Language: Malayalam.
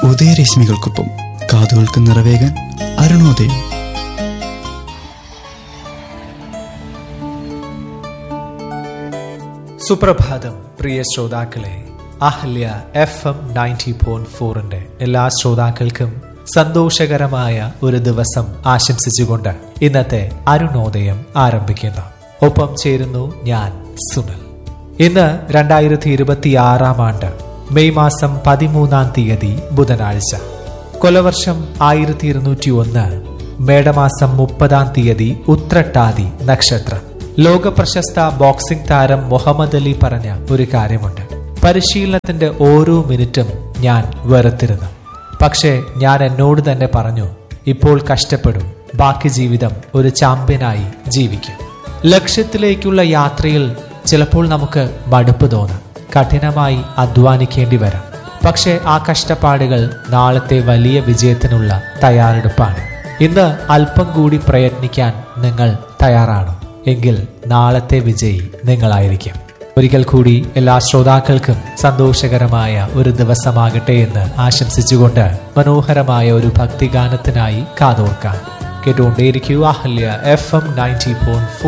ഉദയരശ്മികൾക്കൊപ്പം കാതുകൾക്ക് നിറവേകാൻ അരുണോദയം സുപ്രഭാതം പ്രിയ ശ്രോതാക്കളെ Ahalya F M ninety point ഫോറിന്റെ എല്ലാ ശ്രോതാക്കൾക്കും സന്തോഷകരമായ ഒരു ദിവസം ആശംസിച്ചുകൊണ്ട് ഇന്നത്തെ അരുണോദയം ആരംഭിക്കുന്നു ഒപ്പം ചേരുന്നു ഞാൻ സുനൽ ഇന്ന് രണ്ടായിരത്തി ഇരുപത്തി ആറാം ആണ്ട് മെയ് മാസം പതിമൂന്നാം തീയതി ബുധനാഴ്ച കൊലവർഷം ആയിരത്തി ഇരുന്നൂറ്റി ഒന്ന് മേടമാസം മുപ്പതാം തീയതി ഉത്രട്ടാതി നക്ഷത്രം ലോക പ്രശസ്ത ബോക്സിംഗ് താരം മുഹമ്മദ് അലി പറഞ്ഞ ഒരു കാര്യമുണ്ട് പരിശീലനത്തിന്റെ ഓരോ മിനിറ്റും ഞാൻ വെറുത്തിരുന്നു പക്ഷേ ഞാൻ എന്നോട് തന്നെ പറഞ്ഞു ഇപ്പോൾ കഷ്ടപ്പെടും ബാക്കി ജീവിതം ഒരു ചാമ്പ്യനായി ജീവിക്കും ലക്ഷ്യത്തിലേക്കുള്ള യാത്രയിൽ ചിലപ്പോൾ നമുക്ക് മടുപ്പ് തോന്നാം കഠിനമായി അധ്വാനിക്കേണ്ടി വരാം പക്ഷേ ആ കഷ്ടപ്പാടുകൾ നാളത്തെ വലിയ വിജയത്തിനുള്ള തയ്യാറെടുപ്പാണ് ഇന്ന് അല്പം കൂടി പ്രയത്നിക്കാൻ നിങ്ങൾ തയ്യാറാണോ എങ്കിൽ നാളത്തെ വിജയി നിങ്ങളായിരിക്കും ഒരിക്കൽ കൂടി എല്ലാ ശ്രോതാക്കൾക്കും സന്തോഷകരമായ ഒരു ദിവസമാകട്ടെ എന്ന് ആശംസിച്ചുകൊണ്ട് മനോഹരമായ ഒരു ഭക്തിഗാനത്തിനായി കാതോർക്കാം കേട്ടുകൊണ്ടേയിരിക്കുക Ahalya F M ninety point